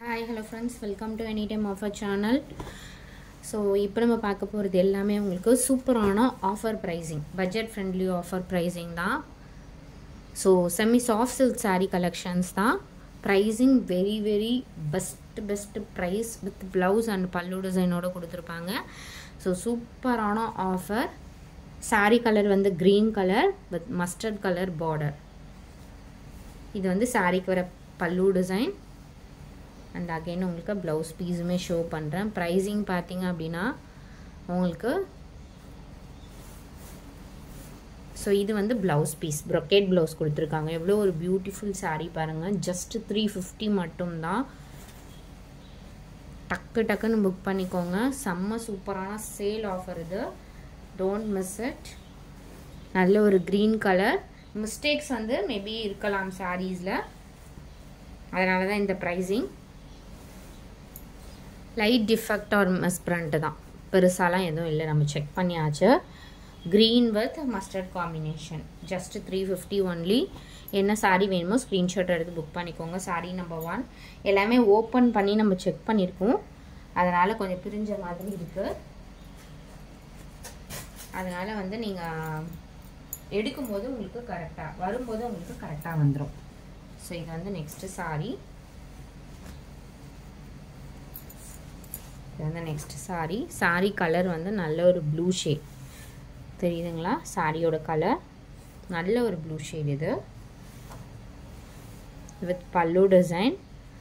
hi hello friends welcome to any time offer channel so இப்போ நம்ம பார்க்க போகிறது எல்லாமே உங்களுக்கு சூப்பரான offer pricing budget friendly offer pricing தான் so semi soft silk saree collections தான் pricing very very best best price with blouse and pallu டிசைனோட கொடுத்துருப்பாங்க ஸோ சூப்பரான ஆஃபர் saree கலர் வந்து green colour with mustard colour border இது வந்து சாரீக்கு வர பல்லு டிசைன் அண்ட் அகைன் உங்களுக்கு ப்ளவுஸ் பீஸுமே ஷோ பண்ணுறேன் ப்ரைஸிங் பார்த்தீங்க அப்படின்னா உங்களுக்கு ஸோ இது வந்து ப்ளவுஸ் பீஸ் ப்ரொக்கேட் ப்ளவுஸ் கொடுத்துருக்காங்க எவ்வளோ ஒரு பியூட்டிஃபுல் saree பாருங்கள் ஜஸ்ட் த்ரீ ஃபிஃப்டி மட்டும்தான் டக்கு டக்குன்னு புக் பண்ணிக்கோங்க செம்ம சூப்பரான சேல் ஆஃபர் இது டோன்ட் மிஸ் இட் நல்ல ஒரு க்ரீன் கலர் மிஸ்டேக்ஸ் வந்து மேபி இருக்கலாம் சாரீஸில் அதனால தான் இந்த pricing light defect or misprint தான் பெருசாலாம் எதுவும் இல்லை நம்ம செக் பண்ணியாச்சு green with mustard combination just three fifty only என்ன சாரீ வேணுமோ ஸ்க்ரீன்ஷாட் எடுத்து புக் பண்ணிக்கோங்க சாரீ நம்பர் ஒன் எல்லாமே ஓப்பன் பண்ணி நம்ம செக் பண்ணியிருக்கோம் அதனால் கொஞ்சம் பிரிஞ்ச மாதிரி இருக்குது அதனால் வந்து நீங்கள் எடுக்கும்போது உங்களுக்கு கரெக்டாக வரும்போது உங்களுக்கு கரெக்டாக வந்துடும் ஸோ இது வந்து நெக்ஸ்ட்டு சாரீ இது வந்து நெக்ஸ்ட் சாரீ சாரீ கலர் வந்து நல்ல ஒரு ப்ளூ ஷேட் தெரியுதுங்களா சாரியோட கலர் நல்ல ஒரு ப்ளூ ஷேட் இது with pallu design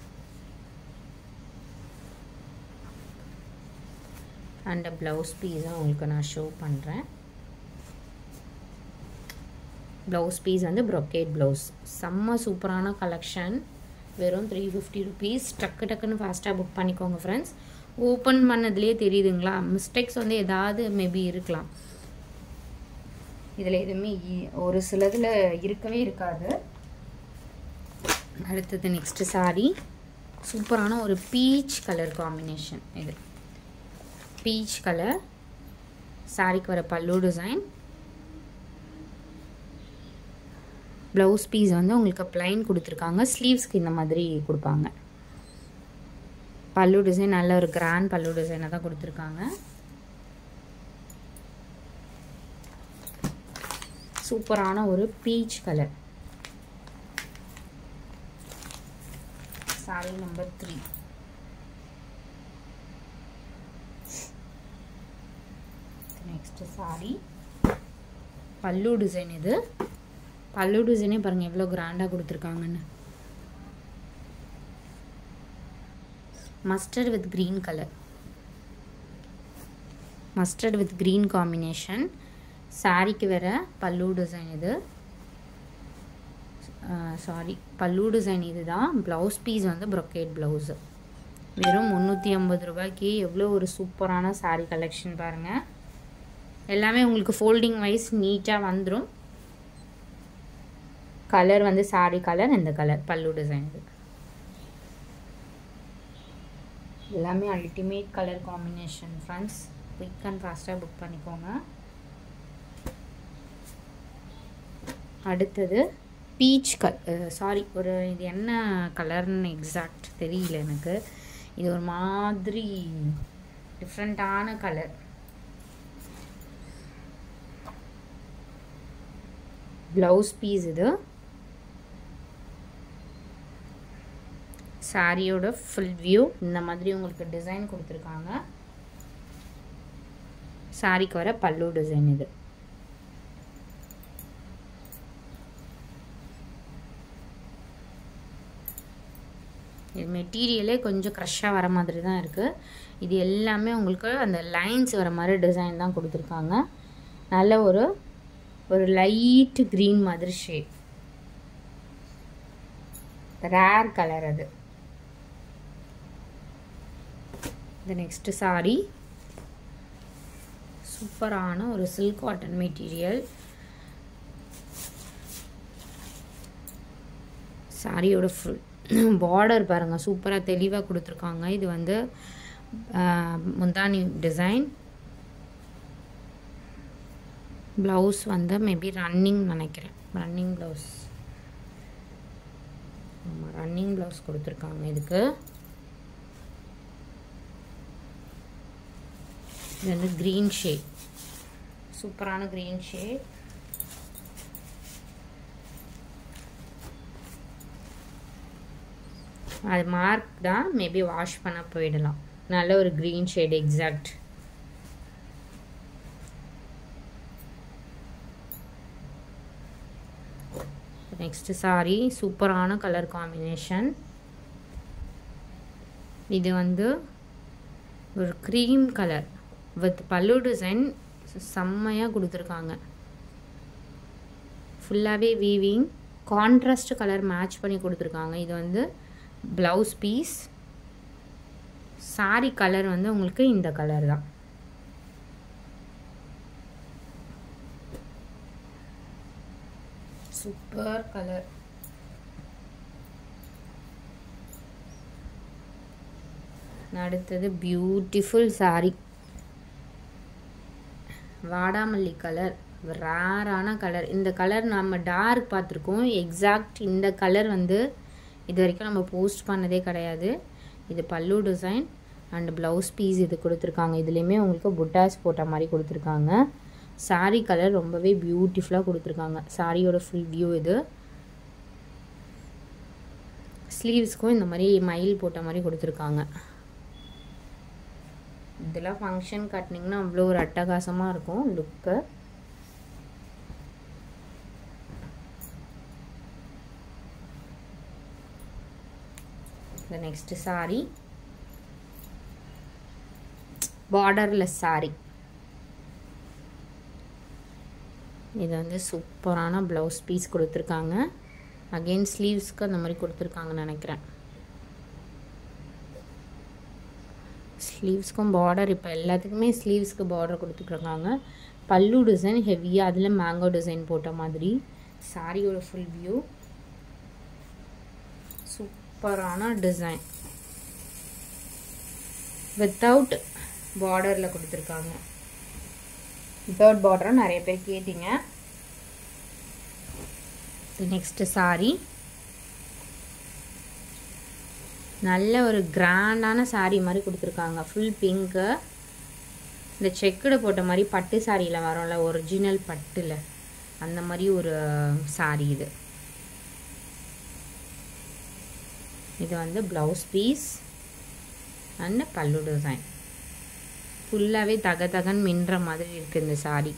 and blouse பீஸும் உங்களுக்கு நான் ஷோ பண்ணுறேன் ப்ளவுஸ் பீஸ் வந்து ப்ரொக்கேட் ப்ளவுஸ் செம்ம சூப்பரான கலெக்ஷன் வெறும் த்ரீ ஃபிஃப்டி ருபீஸ் டக்கு டக்குன்னு ஃபாஸ்ட்டாக புக் பண்ணிக்கோங்க ஃப்ரெண்ட்ஸ் ஓப்பன் பண்ணதுலேயே தெரியுதுங்களா மிஸ்டேக்ஸ் வந்து ஏதாவது மேபி இருக்கலாம் இதில் எதுவுமே ஒரு சிலதில் இருக்கவே இருக்காது அடுத்தது நெக்ஸ்ட்டு சாரீ சூப்பரான ஒரு பீச் கலர் காம்பினேஷன் இது பீச் கலர் சாரிக்கு வர பல்லு டிசைன் ப்ளவுஸ் பீஸ் வந்து உங்களுக்கு ப்ளைன் கொடுத்துருக்காங்க ஸ்லீவ்ஸ்க்கு இந்த மாதிரி கொடுப்பாங்க பல்லு டிசைன் நல்ல ஒரு கிராண்ட் பல்லு டிசைனை தான் கொடுத்துருக்காங்க சூப்பரான ஒரு peach colour sari number three next sari pallu design இது பல்லு டிசைனே பாருங்கள் எவ்வளோ கிராண்டாக கொடுத்துருக்காங்கன்னு mustard with green colour mustard with green combination சாரிக்கு வர பல்லு டிசைன் இது சாரி பல்லு டிசைன் இது தான் ப்ளவுஸ் பீஸ் வந்து ப்ரொக்கேட் ப்ளவுஸு வெறும் முந்நூற்றி ஐம்பது ரூபாய்க்கு எவ்வளோ ஒரு சூப்பரான சாரீ கலெக்ஷன் பாருங்கள் எல்லாமே உங்களுக்கு ஃபோல்டிங் வைஸ் நீட்டாக வந்துடும் கலர் வந்து சாரி கலர் இந்த கலர் பல்லு டிசைன் இது எல்லாமே ultimate colour combination friends quick and ஃபாஸ்ட்டாக புக் பண்ணிக்கோங்க அடுத்தது பீச் கல் சாரி ஒரு இது என்ன கலர்னு எக்ஸாக்ட் தெரியல எனக்கு இது ஒரு மாதிரி டிஃப்ரெண்ட்டான கலர் ப்ளவுஸ் பீஸ் இது சாரியோட ஃபுல் வியூ இந்த மாதிரி உங்களுக்கு டிசைன் கொடுத்துருக்காங்க சாரிக்கு வர பல்லு டிசைன் இது இது மெட்டீரியலே கொஞ்சம் க்ரஷ்ஷாக வர மாதிரி தான் இருக்குது இது எல்லாமே உங்களுக்கு அந்த லைன்ஸ் வர மாதிரி டிசைன் தான் கொடுத்துருக்காங்க நல்ல ஒரு ஒரு லைட் க்ரீன் மாதிரி ஷேட் ரேர் கலர் அது இது நெக்ஸ்ட்டு சாரி சூப்பரான ஒரு சில்க் காட்டன் மெட்டீரியல் சாரியோட ஃபுல் பார்டர் பாருங்கள் சூப்பராக தெளிவாக கொடுத்துருக்காங்க இது வந்து முந்தானி டிசைன் ப்ளவுஸ் வந்து மேபி ரன்னிங் நினைக்கிறேன் ரன்னிங் ப்ளவுஸ் ஆமாம் ரன்னிங் ப்ளவுஸ் கொடுத்துருக்காங்க இதுக்கு இது வந்து க்ரீன் ஷேட் சூப்பரான க்ரீன் ஷேட் அது மார்க் தான் மேபி வாஷ் பண்ண போயிடலாம் நல்ல ஒரு green shade exact next sari சூப்பரான கலர் காம்பினேஷன் இது வந்து ஒரு cream colour with pallu design செம்மையாக கொடுத்துருக்காங்க ஃபுல்லாகவே வீவிங் கான்ட்ராஸ்ட் கலர் மேட்ச் பண்ணி கொடுத்துருக்காங்க இது வந்து ப்ளவுஸ் பீஸ் சாரி கலர் வந்து உங்களுக்கு இந்த கலர் தான் சூப்பர் கலர் அடுத்தது பியூட்டிஃபுல் சாரி வாடாமல்லி கலர் ரேரான கலர் இந்த கலர் நம்ம டார்க் பார்த்துருக்கோம் எக்ஸாக்ட் இந்த கலர் வந்து இது வரைக்கும் நம்ம போஸ்ட் பண்ணதே கிடையாது இது பல்லு டிசைன் அண்ட் ப்ளவுஸ் பீஸ் இது கொடுத்துருக்காங்க இதுலேயுமே உங்களுக்கு புட்டாஸ் போட்ட மாதிரி கொடுத்துருக்காங்க சாரீ கலர் ரொம்பவே பியூட்டிஃபுல்லாக கொடுத்துருக்காங்க சாரியோட ஃபுல் வியூ இது ஸ்லீவ்ஸ்க்கும் இந்த மாதிரி மயில் போட்ட மாதிரி கொடுத்துருக்காங்க இதெல்லாம் ஃபங்க்ஷன் கட்டினீங்கன்னா அவ்வளோ ஒரு அட்டகாசமாக இருக்கும் லுக்கு இந்த நெக்ஸ்ட் சாரி பார்டர்லெஸ் சாரி இது வந்து சூப்பரான ப்ளவுஸ் பீஸ் கொடுத்துருக்காங்க அகெயின் ஸ்லீவ்ஸ்க்கு அந்த மாதிரி கொடுத்துருக்காங்கன்னு நினைக்கிறேன் ஸ்லீவ்ஸ்க்கும் பார்டர் இப்போ எல்லாத்துக்குமே ஸ்லீவ்ஸ்க்கு பார்டர் கொடுத்துருக்காங்க பல்லு டிசைன் ஹெவியாக அதில் மேங்கோ டிசைன் போட்ட மாதிரி சாரியோட ஃபுல் வியூ சூப்பரான டிசைன் வித்தவுட் பார்டரில் கொடுத்துருக்காங்க வித்தவுட் பார்டரும் நிறைய பேர் கேட்டிங்க நெக்ஸ்ட்டு சாரி நல்ல ஒரு கிராண்டான சாரீ மாதிரி கொடுத்துருக்காங்க ஃபுல் பிங்க்கு இந்த செக்குடு போட்ட மாதிரி பட்டு சாரியில் வரோம்ல ஒரிஜினல் பட்டில் அந்த மாதிரி ஒரு சாரீ இது இது வந்து blouse piece and pallu design ஃபுல்லாகவே தக தகன்னு மின்ற மாதிரி இருக்குது இந்த சாரீ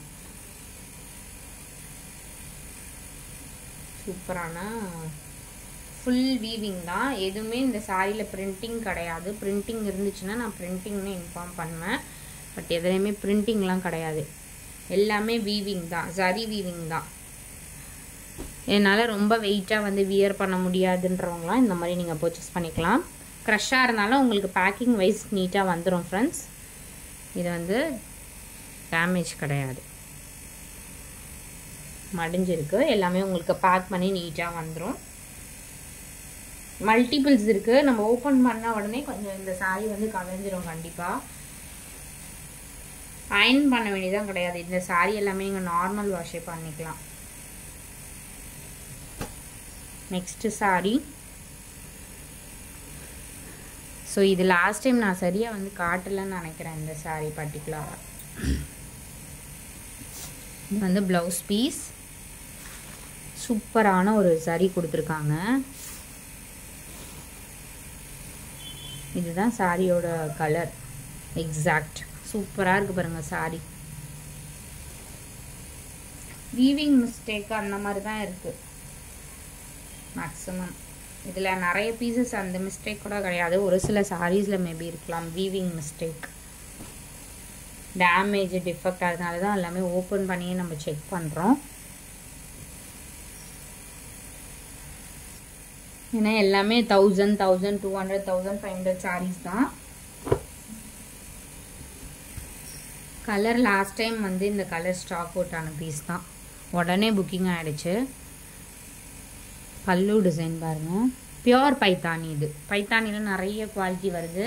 சூப்பரான ஃபுல் வீவிங் தான் எதுவுமே இந்த சாரியில் பிரிண்டிங் கிடையாது பிரிண்டிங் இருந்துச்சுன்னா நான் பிரிண்டிங்னு இன்ஃபார்ம் பண்ணுவேன் பட் எதுலேயுமே பிரிண்டிங்லாம் கிடையாது எல்லாமே வீவிங் தான் சரி வீவிங் தான் என்னால் ரொம்ப வெயிட்டாக வந்து வியர் பண்ண முடியாதுன்றவங்களாம் இந்த மாதிரி நீங்கள் பர்ச்சேஸ் பண்ணிக்கலாம் க்ரஷ்ஷாக இருந்தாலும் உங்களுக்கு பேக்கிங் வைஸ் நீட்டாக வந்துடும் ஃப்ரெண்ட்ஸ் இது வந்து டேமேஜ் கிடையாது மடிஞ்சிருக்கு எல்லாமே உங்களுக்கு பேக் பண்ணி நீட்டாக வந்துடும் மல்டிபிள்ஸ் இருக்குது நம்ம ஓப்பன் பண்ண உடனே கொஞ்சம் இந்த சாரீ வந்து கலைஞ்சிரும் கண்டிப்பாக அயன் பண்ண வேண்டியதான் கிடையாது இந்த சாரீ எல்லாமே நீங்கள் நார்மல் வாஷே பண்ணிக்கலாம் நெக்ஸ்ட்டு சாரீ ஸோ இது லாஸ்ட் டைம் நான் சரியாக வந்து காட்டலைன்னு நினைக்கிறேன் இந்த சாரீ பர்டிகுலராக இது வந்து ப்ளவுஸ் பீஸ் சூப்பரான ஒரு சரி கொடுத்துருக்காங்க இதுதான் சாரியோட கலர் எக்ஸாக்ட் சூப்பராக இருக்குது பாருங்கள் சாரி வீவிங் மிஸ்டேக் அந்த மாதிரி தான் இருக்குது மேக்ஸிமம் இதில் நிறைய பீசஸ் அந்த மிஸ்டேக் கூட கிடையாது ஒரு சில சாரீஸில் மேபி இருக்கலாம் வீவிங் மிஸ்டேக் டேமேஜ் டிஃபெக்ட் அதனால தான் எல்லாமே ஓப்பன் பண்ணியே நம்ம செக் பண்ணுறோம் ஏன்னா எல்லாமே thousand thousand two hundred thousand five hundred saris தான் கலர் லாஸ்ட் டைம் வந்து இந்த கலர் ஸ்டாக் அவுட் ஆன பீஸ் தான் உடனே புக்கிங் ஆகிடுச்சு பல்லு டிசைன் பாருங்கள் பியோர் பைத்தானி இது பைத்தானியில் நிறைய குவாலிட்டி வருது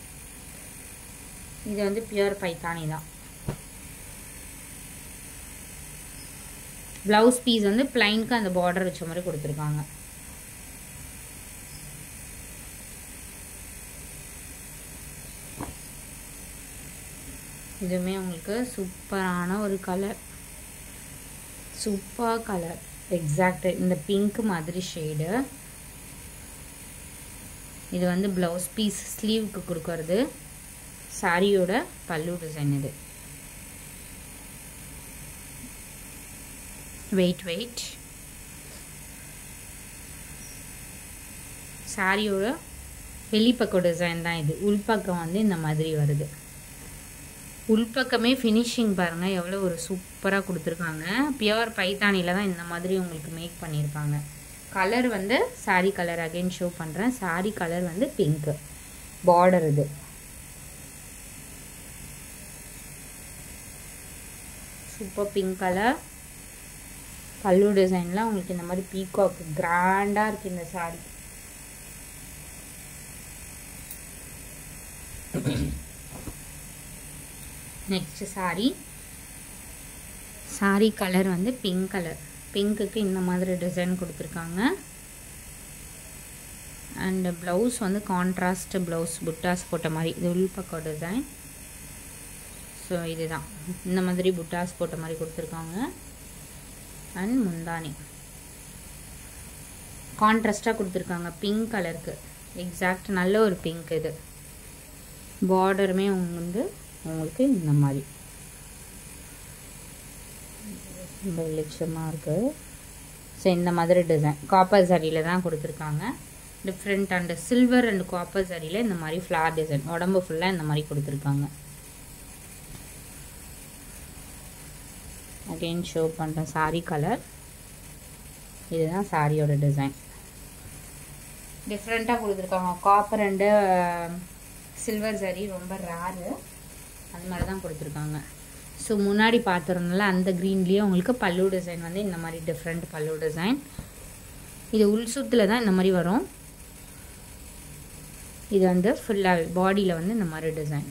இது வந்து பியோர் பைத்தானி தான் ப்ளவுஸ் பீஸ் வந்து பிளைனுக்கு அந்த பார்டர் வச்ச மாதிரி கொடுத்துருக்காங்க இதுவுமே உங்களுக்கு சூப்பரான ஒரு கலர் சூப்பர் கலர் எக்ஸாக்ட் இந்த பிங்க் மாதிரி ஷேடு இது வந்து ப்ளவுஸ் பீஸ் ஸ்லீவுக்கு கொடுக்கறது சாரியோட பல்லு டிசைன் இது வெயிட் வெயிட் சாரியோட வெளிப்பக்கம் டிசைன் தான் இது உள்பக்கம் வந்து இந்த மாதிரி வருது உள்பக்கமே ஃபினிஷிங் பாருங்கள் எவ்வளோ ஒரு சூப்பராக கொடுத்துருக்காங்க பியூர் பைத்தானியில் தான் இந்த மாதிரி உங்களுக்கு மேக் பண்ணியிருப்பாங்க கலர் வந்து சாரி கலர் அகைன் ஷோ பண்ணுறேன் சாரி கலர் வந்து பிங்க்கு பார்டர் இது சூப்பர் பிங்க் கலர் பல்லு டிசைனில் உங்களுக்கு இந்த மாதிரி பீகாக் கிராண்டாக இருக்குது இந்த சாரி நெக்ஸ்ட் சாரி சாரி கலர் வந்து பிங்க் கலர் பிங்க்குக்கு இந்த மாதிரி டிசைன் கொடுத்துருக்காங்க அண்டு ப்ளவுஸ் வந்து கான்ட்ராஸ்ட் ப்ளவுஸ் புட்டாஸ் போட்ட மாதிரி இது உள்பக்கம் டிசைன் ஸோ இதுதான் இந்த மாதிரி புட்டாஸ் போட்ட மாதிரி கொடுத்துருக்காங்க அண்ட் முந்தானி கான்ட்ராஸ்டாக கொடுத்துருக்காங்க பிங்க் கலருக்கு எக்ஸாக்ட் நல்ல ஒரு பிங்க் இது பார்டருமே வந்து உங்களுக்கு இந்த மாதிரி ரொம்ப வெளிச்சமாக இருக்குது ஸோ இந்த மாதிரி டிசைன் காப்பர் சரியில் தான் கொடுத்துருக்காங்க different and silver and copper சரியில் இந்த மாதிரி ஃப்ளார் டிசைன் உடம்பு ஃபுல்லாக இந்த மாதிரி கொடுத்துருக்காங்க அகெயின் ஷோ பண்ணுறேன் சாரி கலர் இதுதான் சாரியோட டிசைன் டிஃப்ரெண்ட்டாக கொடுத்துருக்காங்க காப்பர் அண்டு சில்வர் சரி ரொம்ப ரேரு அந்த மாதிரி தான் கொடுத்துருக்காங்க ஸோ முன்னாடி பார்த்துருந்தோம்ல அந்த க்ரீன்லேயே உங்களுக்கு பல்லு டிசைன் வந்து இந்த மாதிரி டிஃப்ரெண்ட் பல்லு டிசைன் இது உள் சுத்தில் தான் இந்த மாதிரி வரும் இது வந்து ஃபுல்லாக பாடியில் வந்து இந்த மாதிரி டிசைன்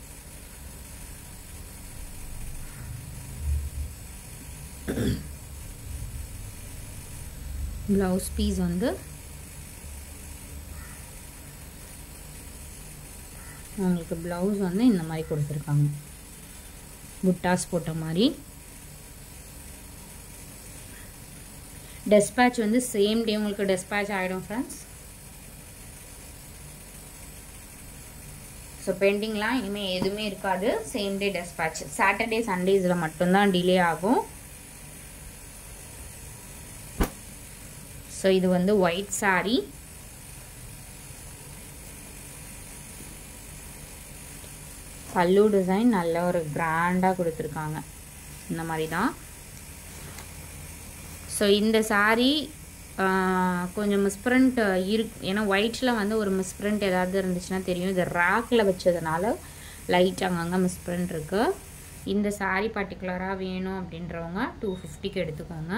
ப்ளவுஸ் பீஸ் வந்து உங்களுக்கு ப்ளவுஸ் வந்து இந்த மாதிரி கொடுத்துருக்காங்க புட்டாஸ் போட்ட மாதிரி டெஸ்பேட்ச் வந்து சேம் டே உங்களுக்கு டெஸ்பேட்ச் ஆகிடும் ஃப்ரெண்ட்ஸ் ஸோ பெண்டிங்லாம் இனிமேல் எதுவுமே இருக்காது சேம் டே டெஸ்பேட்ச் சாட்டர்டே சண்டேஸில் மட்டும்தான் டிலே ஆகும் ஸோ இது வந்து ஒயிட் சாரீ பல்லு டிசைன் நல்ல ஒரு கிராண்டாக கொடுத்துருக்காங்க இந்த மாதிரி தான் ஸோ இந்த சாரீ கொஞ்சம் மிஸ்பிரிண்ட் இருக்கு ஏன்னா ஒயிட்டில் வந்து ஒரு மிஸ்பிரிண்ட் ஏதாவது இருந்துச்சுன்னா தெரியும் இது ரேக்கில் வச்சதுனால லைட் அங்கங்கே மிஸ்பிரிண்ட் இருக்குது இந்த சாரீ பர்டிகுலராக வேணும் அப்படின்றவங்க டூ ஃபிஃப்டிக்கு எடுத்துக்கோங்க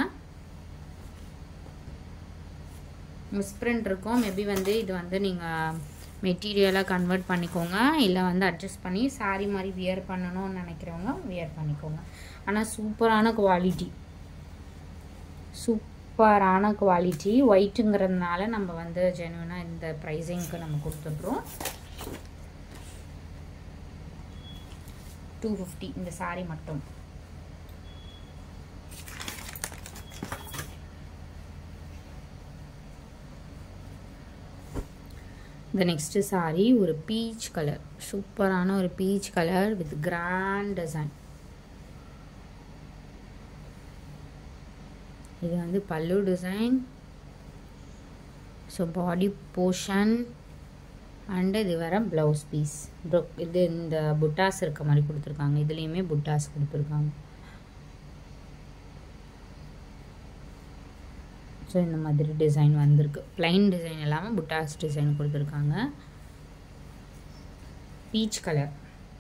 மிஸ்பிரிண்ட் இருக்கும் மேபி வந்து இது வந்து நீங்கள் மெட்டீரியலாக கன்வெர்ட் பண்ணிக்கோங்க இல்லை வந்து அட்ஜஸ்ட் பண்ணி சாரீ மாதிரி வியர் பண்ணணும்னு நினைக்கிறவங்க வியர் பண்ணிக்கோங்க ஆனால் சூப்பரான குவாலிட்டி சூப்பரான குவாலிட்டி ஒயிட்டுங்கிறதுனால நம்ம வந்து ஜெனுவனாக இந்த ப்ரைஸிங்க்கு நம்ம கொடுத்துட்றோம் டூ ஃபிஃப்டி இந்த சாரீ மட்டும் இந்த நெக்ஸ்ட்டு சாரீ ஒரு பீச் கலர் சூப்பரான ஒரு peach colour with grand design இது வந்து pallu design so body portion and இது வர ப்ளவுஸ் பீஸ் இது இந்த புட்டாஸ் இருக்க மாதிரி கொடுத்துருக்காங்க இதுலேயுமே புட்டாஸ் கொடுத்துருக்காங்க ஸோ இந்த மாதிரி டிசைன் வந்திருக்கு ப்ளைன் டிசைன் இல்லாமல் புட்டாஸ் டிசைன் கொடுத்துருக்காங்க peach colour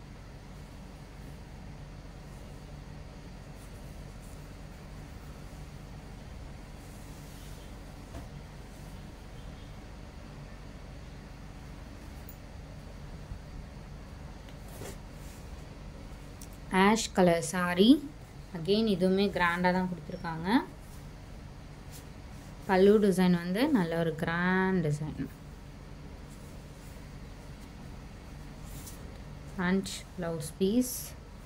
ash colour sari again இதுவுமே கிராண்டாக தான் கொடுத்துருக்காங்க பல்லு டிசைன் வந்து நல்ல ஒரு grand design and blouse piece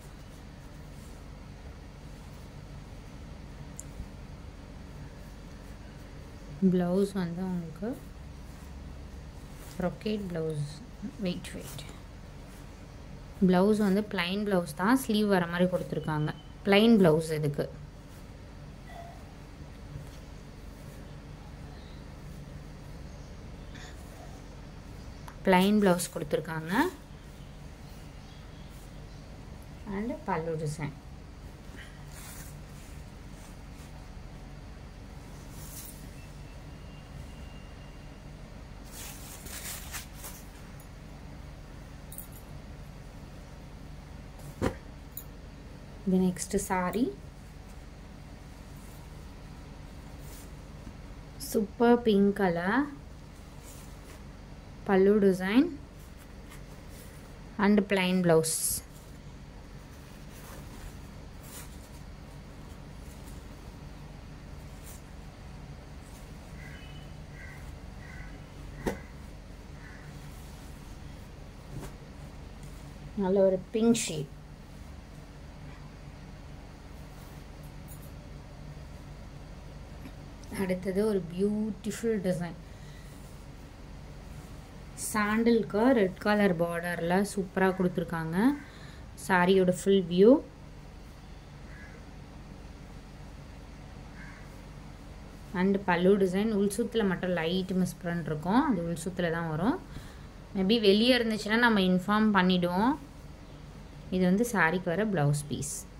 blouse வந்து உங்களுக்கு brocade blouse weight weight blouse வந்து ப்ளைன் ப்ளவுஸ் தான் ஸ்லீவ் வர மாதிரி கொடுத்துருக்காங்க ப்ளைன் ப்ளவுஸ் இதுக்கு ப்ளைன் ப்ளவுஸ் கொடுத்துருக்காங்க அண்டு பல்லு டிசைன் இது next sari super pink colour pallu design and plain blouse நல்ல ஒரு பிங்க் ஷேட் அடுத்தது ஒரு பியூட்டிஃபுல் டிசைன் சாண்டிலுக்கு ரெட் கலர் பார்டரில் சூப்பராக கொடுத்துருக்காங்க சாரியோட full view and pallu design உள்சுத்தில் மட்டும் லைட் மிஸ் பண்ணிருக்கோம் அது உள்சுத்தில் தான் வரும் மேபி வெளியே இருந்துச்சுன்னா நம்ம இன்ஃபார்ம் பண்ணிவிடுவோம் இது வந்து சாரிக்கு வர ப்ளவுஸ் பீஸ்